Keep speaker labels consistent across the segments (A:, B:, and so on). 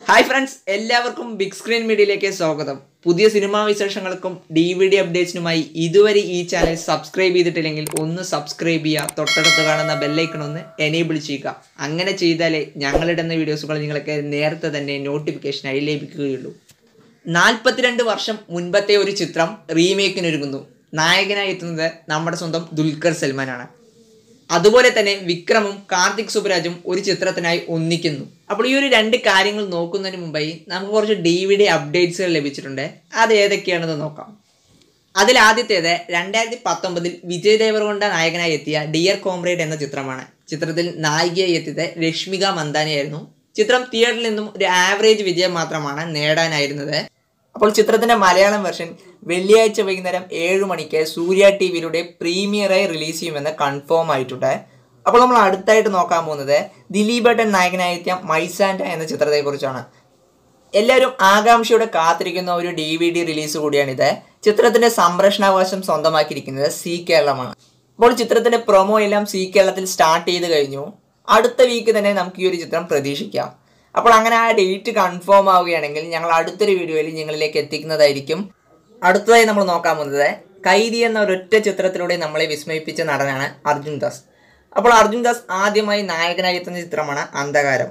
A: hi friends എല്ലാവർക്കും big screen മീഡിയയിലേക്ക് സ്വാഗതം പുതിയ സിനിമാ വിശേഷങ്ങൾക്കും ഡി വി ഡി അപ്ഡേറ്റ്സിനുമായി ഇതുവരെ ഈ ചാനൽ സബ്സ്ക്രൈബ് ചെയ്തിട്ടില്ലെങ്കിൽ ഒന്ന് സബ്സ്ക്രൈബ് ചെയ്യുക തൊട്ടടുത്ത് കാണുന്ന ബെല്ലൈക്കൺ ഒന്ന് എനേബിൾ ചെയ്യുക അങ്ങനെ ചെയ്താലേ ഞങ്ങളിടുന്ന വീഡിയോസുകൾ നിങ്ങൾക്ക് നേരത്തെ തന്നെ നോട്ടിഫിക്കേഷനായി ലഭിക്കുകയുള്ളൂ നാൽപ്പത്തിരണ്ട് വർഷം മുൻപത്തെ ഒരു ചിത്രം റീമേക്കിനൊരുങ്ങുന്നു നായകനായി എത്തുന്നത് നമ്മുടെ സ്വന്തം ദുൽഖർ സൽമാനാണ് അതുപോലെ തന്നെ വിക്രമും കാർത്തിക് സുബരാജും ഒരു ചിത്രത്തിനായി ഒന്നിക്കുന്നു അപ്പോൾ ഈ ഒരു രണ്ട് കാര്യങ്ങൾ നോക്കുന്നതിന് മുമ്പായി നമുക്ക് കുറച്ച് ഡി വി ഡി അപ്ഡേറ്റ്സുകൾ ലഭിച്ചിട്ടുണ്ട് അത് ഏതൊക്കെയാണെന്ന് നോക്കാം അതിൽ ആദ്യത്തേത് രണ്ടായിരത്തി പത്തൊമ്പതിൽ വിജയ് ദേവരകൊണ്ട നായകനായി എത്തിയ ഡിയർ കോംറേഡ് എന്ന ചിത്രമാണ് ചിത്രത്തിൽ നായികയായി എത്തിയത് രശ്മിക മന്ദാനയായിരുന്നു ചിത്രം തിയേറ്ററിൽ നിന്നും ഒരു ആവറേജ് വിജയം മാത്രമാണ് നേടാനായിരുന്നത് അപ്പോൾ ചിത്രത്തിന്റെ മലയാളം വെർഷൻ വെള്ളിയാഴ്ച വൈകുന്നേരം ഏഴ് മണിക്ക് സൂര്യ ടി വിയിലൂടെ പ്രീമിയറായി റിലീസ് ചെയ്യുമെന്ന് കൺഫേം ആയിട്ടുണ്ട് അപ്പോൾ നമ്മൾ അടുത്തായിട്ട് നോക്കാൻ പോകുന്നത് ദിലീപേട്ടൻ നായകനായെത്തിയ മൈസാൻഡ എന്ന ചിത്രത്തെക്കുറിച്ചാണ് എല്ലാവരും ആകാംക്ഷയോടെ കാത്തിരിക്കുന്ന ഒരു ഡി വി ഡി റിലീസ് കൂടിയാണിത് ചിത്രത്തിന്റെ സംരക്ഷണാവകാശം സ്വന്തമാക്കിയിരിക്കുന്നത് സി കേരളമാണ് അപ്പോൾ ചിത്രത്തിന്റെ പ്രൊമോ എല്ലാം സി കേരളത്തിൽ സ്റ്റാർട്ട് ചെയ്ത് കഴിഞ്ഞു അടുത്ത വീക്ക് തന്നെ നമുക്ക് ഈ ഒരു ചിത്രം പ്രതീക്ഷിക്കാം അപ്പോൾ അങ്ങനെ ആ ഡേറ്റ് കൺഫേം ആവുകയാണെങ്കിൽ ഞങ്ങൾ അടുത്തൊരു വീഡിയോയിൽ നിങ്ങളിലേക്ക് എത്തിക്കുന്നതായിരിക്കും അടുത്തതായി നമ്മൾ നോക്കാൻ പോകുന്നത് കൈദി എന്ന ഒരൊറ്റ ചിത്രത്തിലൂടെ നമ്മളെ വിസ്മയിപ്പിച്ച നടനാണ് അർജുൻ ദാസ് അപ്പോൾ അർജുൻ ദാസ് ആദ്യമായി നായകനായി എത്തുന്ന ചിത്രമാണ് അന്ധകാരം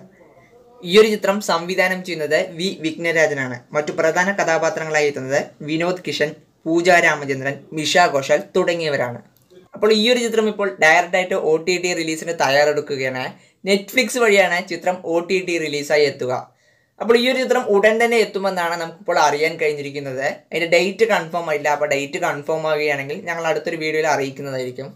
A: ഈ ഒരു ചിത്രം സംവിധാനം ചെയ്യുന്നത് വി വിഘ്നരാജനാണ് മറ്റു പ്രധാന കഥാപാത്രങ്ങളായി എത്തുന്നത് വിനോദ് കിഷൻ പൂജ രാമചന്ദ്രൻ മിഷ ഘോഷാൽ തുടങ്ങിയവരാണ് അപ്പോൾ ഈ ഒരു ചിത്രം ഇപ്പോൾ ഡയറക്റ്റായിട്ട് ഒ ടി ടി റിലീസിന് തയ്യാറെടുക്കുകയാണ് നെറ്റ്ഫ്ലിക്സ് വഴിയാണ് ചിത്രം ഒ ടി ടി റിലീസായി എത്തുക അപ്പോൾ ഈ ഒരു ചിത്രം ഉടൻ തന്നെ എത്തുമെന്നാണ് നമുക്കിപ്പോൾ അറിയാൻ കഴിഞ്ഞിരിക്കുന്നത് അതിൻ്റെ ഡേറ്റ് കൺഫേം ആയില്ല അപ്പോൾ ഡേറ്റ് കൺഫേം ആവുകയാണെങ്കിൽ ഞങ്ങൾ അടുത്തൊരു വീഡിയോയിൽ അറിയിക്കുന്നതായിരിക്കും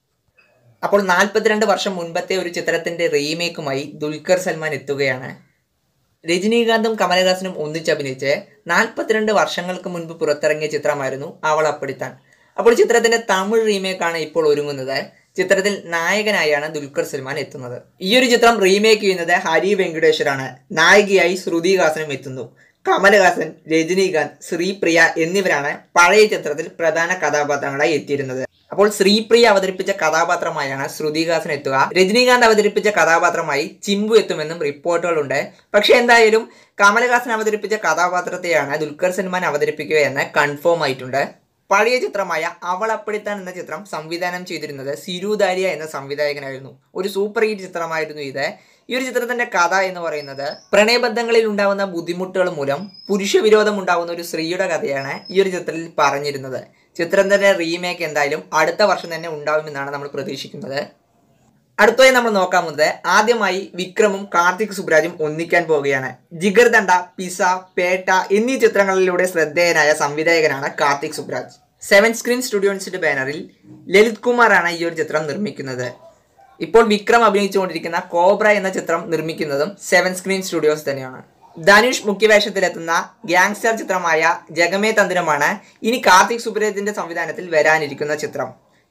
A: അപ്പോൾ നാൽപ്പത്തിരണ്ട് വർഷം മുൻപത്തെ ഒരു ചിത്രത്തിന്റെ റീമേക്കുമായി ദുൽഖർ സൽമാൻ എത്തുകയാണ് രജനീകാന്തും കമലഹാസനും ഒന്നിച്ചഭിനയിച്ച് നാൽപ്പത്തിരണ്ട് വർഷങ്ങൾക്ക് മുൻപ് പുറത്തിറങ്ങിയ ചിത്രമായിരുന്നു അവൾ അപ്പടിത്താൻ അപ്പോൾ ചിത്രത്തിന്റെ തമിഴ് റീമേക്കാണ് ഇപ്പോൾ ഒരുങ്ങുന്നത് ചിത്രത്തിൽ നായകനായാണ് ദുൽഖർ സൽമാൻ എത്തുന്നത് ഈ ഒരു ചിത്രം റീമേക്ക് ചെയ്യുന്നത് ഹരി വെങ്കടേശ്വരാണ് നായികയായി ശ്രുതിഹാസനും എത്തുന്നു കമലഹാസൻ രജനീകാന്ത് ശ്രീപ്രിയ എന്നിവരാണ് പഴയ ചിത്രത്തിൽ പ്രധാന കഥാപാത്രങ്ങളായി എത്തിയിരുന്നത് അപ്പോൾ ശ്രീപ്രിയ അവതരിപ്പിച്ച കഥാപാത്രമായാണ് ശ്രുതിഹാസൻ എത്തുക രജനീകാന്ത് അവതരിപ്പിച്ച കഥാപാത്രമായി ചിമ്പു എത്തുമെന്നും റിപ്പോർട്ടുകളുണ്ട് പക്ഷെ എന്തായാലും കമലഹാസൻ അവതരിപ്പിച്ച കഥാപാത്രത്തെയാണ് ദുൽഖർ സൽമാൻ അവതരിപ്പിക്കുക എന്ന് കൺഫേം ആയിട്ടുണ്ട് പഴയ ചിത്രമായ അവൾ അപ്പടിത്താൻ എന്ന ചിത്രം സംവിധാനം ചെയ്തിരുന്നത് സിരുദാരിയ എന്ന സംവിധായകനായിരുന്നു ഒരു സൂപ്പർ ഹിറ്റ് ചിത്രമായിരുന്നു ഇത് ഈ ഒരു ചിത്രത്തിന്റെ കഥ എന്ന് പറയുന്നത് പ്രണയബന്ധങ്ങളിൽ ഉണ്ടാവുന്ന ബുദ്ധിമുട്ടുകൾ മൂലം പുരുഷവിരോധം ഉണ്ടാവുന്ന ഒരു സ്ത്രീയുടെ കഥയാണ് ഈ ഒരു ചിത്രത്തിൽ പറഞ്ഞിരുന്നത് ചിത്രത്തിന്റെ റീമേക്ക് എന്തായാലും അടുത്ത വർഷം തന്നെ ഉണ്ടാവുമെന്നാണ് നമ്മൾ പ്രതീക്ഷിക്കുന്നത് അടുത്തതായി നമ്മൾ നോക്കാൻ പോകുന്നത് ആദ്യമായി വിക്രമും കാർത്തിക് സുബ്രാജും ഒന്നിക്കാൻ പോവുകയാണ് ജിഗർ ദണ്ഡ പിസ പേട്ട എന്നീ ചിത്രങ്ങളിലൂടെ ശ്രദ്ധേയനായ സംവിധായകനാണ് കാർത്തിക് സുബ്രാജ് സെവൻ സ്ക്രീൻ സ്റ്റുഡിയോസിന്റെ ബാനറിൽ ലളിത് കുമാറാണ് ഈ ഒരു ചിത്രം നിർമ്മിക്കുന്നത് ഇപ്പോൾ വിക്രം അഭിനയിച്ചുകൊണ്ടിരിക്കുന്ന കോബ്ര എന്ന ചിത്രം നിർമ്മിക്കുന്നതും സെവൻ സ്ക്രീൻ സ്റ്റുഡിയോസ് തന്നെയാണ് ധനുഷ് മുഖ്യവേഷത്തിലെത്തുന്ന ഗ്യാങ്സ്റ്റർ ചിത്രമായ ജഗമേ തന്ത്രമാണ് ഇനി കാർത്തിക് സുബ്രാജിന്റെ സംവിധാനത്തിൽ വരാനിരിക്കുന്ന ചിത്രം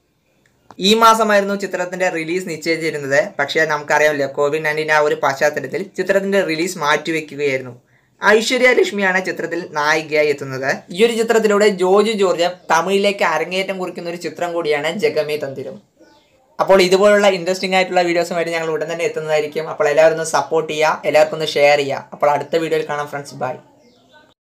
A: ഈ മാസമായിരുന്നു ചിത്രത്തിന്റെ റിലീസ് നിശ്ചയിച്ചിരുന്നത് പക്ഷേ നമുക്കറിയാമല്ലോ കോവിഡ് നയൻറ്റീൻ ആ ഒരു പശ്ചാത്തലത്തിൽ ചിത്രത്തിന്റെ റിലീസ് മാറ്റിവെക്കുകയായിരുന്നു ഐശ്വര്യ ലക്ഷ്മിയാണ് ചിത്രത്തിൽ നായികയായി എത്തുന്നത് ഈ ഒരു ചിത്രത്തിലൂടെ ജോർജ് ജോർജ് തമിഴിലേക്ക് അരങ്ങേറ്റം കുറിക്കുന്ന ഒരു ചിത്രം കൂടിയാണ് ജഗമേ തന്തിരം അപ്പോൾ ഇതുപോലുള്ള ഇൻട്രസ്റ്റിംഗ് ആയിട്ടുള്ള വീഡിയോസുമായിട്ട് ഞങ്ങൾ ഉടൻ തന്നെ എത്തുന്നതായിരിക്കും അപ്പോൾ എല്ലാവരും ഒന്ന് സപ്പോർട്ട് ചെയ്യുക എല്ലാവർക്കും ഒന്ന് ഷെയർ ചെയ്യുക അപ്പോൾ അടുത്ത വീഡിയോയിൽ കാണാം ഫ്രണ്ട്സ് ബൈ